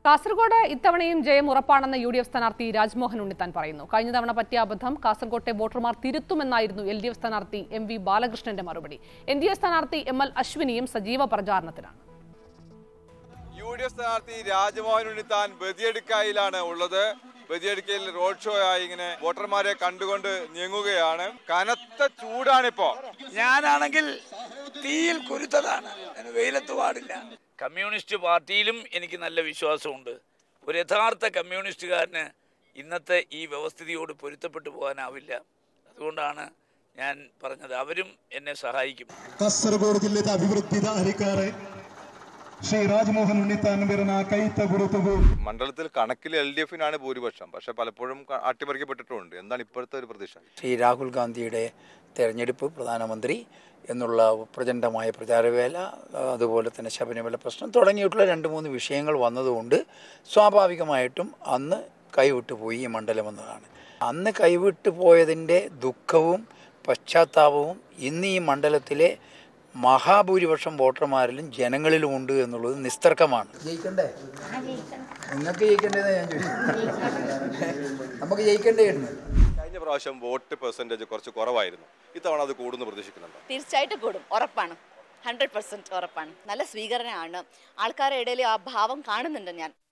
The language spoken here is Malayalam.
കാസർഗോഡ് ഇത്തവണയും ജയം ഉറപ്പാണെന്ന് യു ഡി എഫ് സ്ഥാനാർത്ഥി രാജ്മോഹൻ ഉണ്ണിത്താൻ പറയുന്നു കഴിഞ്ഞ തവണ പറ്റിയ അബദ്ധം കാസർകോട്ടെ വോട്ടർമാർ തിരുത്തുമെന്നായിരുന്നു എൽ ഡി എഫ് സ്ഥാനാർത്ഥി എം വി ബാലകൃഷ്ണന്റെ മറുപടി എൻ ഡി എ സ്ഥാനാർത്ഥി എം എൽ അശ്വിനിയും സജീവ പ്രചാരണത്തിലാണ് യു ഡി എഫ് സ്ഥാനാർത്ഥി രാജ്മോഹൻ ഉണ്ണിത്താൻ ബദിയടുക്കായിലാണ് ഉള്ളത് ബദിയടുക്കയിൽ റോഡ് ഷോ ആയി ഇങ്ങനെ വോട്ടർമാരെ കണ്ടുകൊണ്ട് നീങ്ങുകയാണ് കനത്ത ചൂടാണിപ്പോ ഞാനാണെങ്കിൽ തീയിൽ കുരുത്തതാണ് അതിന് വെയിലത്ത് പാടില്ല കമ്മ്യൂണിസ്റ്റ് പാർട്ടിയിലും എനിക്ക് നല്ല വിശ്വാസമുണ്ട് ഒരു യഥാർത്ഥ കമ്മ്യൂണിസ്റ്റുകാരന് ഇന്നത്തെ ഈ വ്യവസ്ഥിതിയോട് പൊരുത്തപ്പെട്ടു പോകാനാവില്ല അതുകൊണ്ടാണ് ഞാൻ പറഞ്ഞത് അവരും എന്നെ സഹായിക്കും ಕಾಸರಗೋಡು ಜಿಲ್ಲೆದ ಅಭಿವೃದ್ಧಿದ ಅಧಿಕಾರ ಶ್ರೀ ರಾಜಮೋಹನ್ ಉಣ್ಣಿತಾನ್ ಬಿರನ ಕೈತ ಗುರುತುಗು മണ്ഡലത്തിൽ കണക്കിൽ എൽ ഡി എഫിനാണ് ഭൂരിപക്ഷം പക്ഷെ പലപ്പോഴും ക- അട്ടിമറിക്കപ്പെട്ടിട്ടുണ്ട് എന്താണ് ഇപ്പോഴത്തെ ഒരു പ്രതീക്ഷ ശ്രീ രാഹുൽ ഗാന്ധിയുടെ തെരഞ്ഞെടുപ്പ് പ്രധാനമന്ത്രി എന്നുള്ള പ്രചണ്ഡമായ പ്രചാരവേല അതുപോലെ തന്നെ ശബരിമല പ്രശ്നം തുടങ്ങിയിട്ടുള്ള രണ്ട് മൂന്ന് വിഷയങ്ങൾ വന്നതുകൊണ്ട് സ്വാഭാവികമായിട്ടും അന്ന് കൈവിട്ടു പോയി ഈ മണ്ഡലം എന്നതാണ് അന്ന് കൈവിട്ടു പോയതിൻ്റെ ദുഃഖവും പശ്ചാത്താപവും ഇന്ന് ഈ മണ്ഡലത്തിലെ മഹാഭൂരിപക്ഷം വോട്ടർമാരിലും ജനങ്ങളിലും ഉണ്ട് എന്നുള്ളത് നിസ്തർക്കമാണ് ജയിക്കണ്ടേ നിങ്ങൾക്ക് ജയിക്കേണ്ടത് ഞാൻ നമുക്ക് ജയിക്കേണ്ടതായിരുന്നു കഴിഞ്ഞ പ്രാവശ്യം വോട്ട് പെർസെൻറ്റേജ് കുറച്ച് കുറവായിരുന്നു ഇത്തവണ അത് കൂടുന്നു പ്രതീക്ഷിക്കുന്നുണ്ടോ തീർച്ചയായിട്ടും കൂടും ഉറപ്പാണ് ഹൺഡ്രഡ് പെർസെൻറ്റ് ഉറപ്പാണ് നല്ല സ്വീകരണമാണ് ആൾക്കാരുടെ ഇടയിൽ ആ ഭാവം കാണുന്നുണ്ട് ഞാൻ